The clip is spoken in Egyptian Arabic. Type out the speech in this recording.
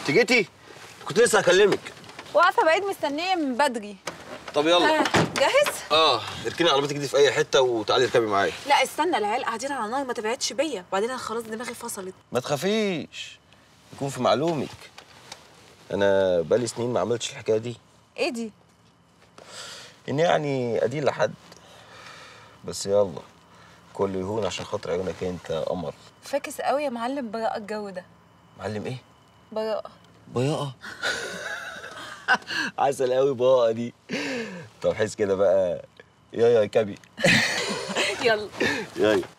انت جيتي كنت لسه هكلمك واقفه بعيد مستنيه من بدري طب يلا آه، جاهز اه اركني عربيتك دي في اي حته وتعالي اركبي معايا لا استنى العيال قاعدين على النار ما تبعدش بيا وبعدين انا خلاص دماغي فصلت ما تخافيش يكون في معلومك انا بقالي سنين ما عملتش الحكايه دي ايه دي ان يعني ادين لحد بس يلا كله يهون عشان خاطر عيونك انت يا قمر فاكس قوي يا معلم براءة الجو ده معلم ايه براءة بياقه عسل قوي بقى دي طب حس كده بقى يا يا كبي يلا يا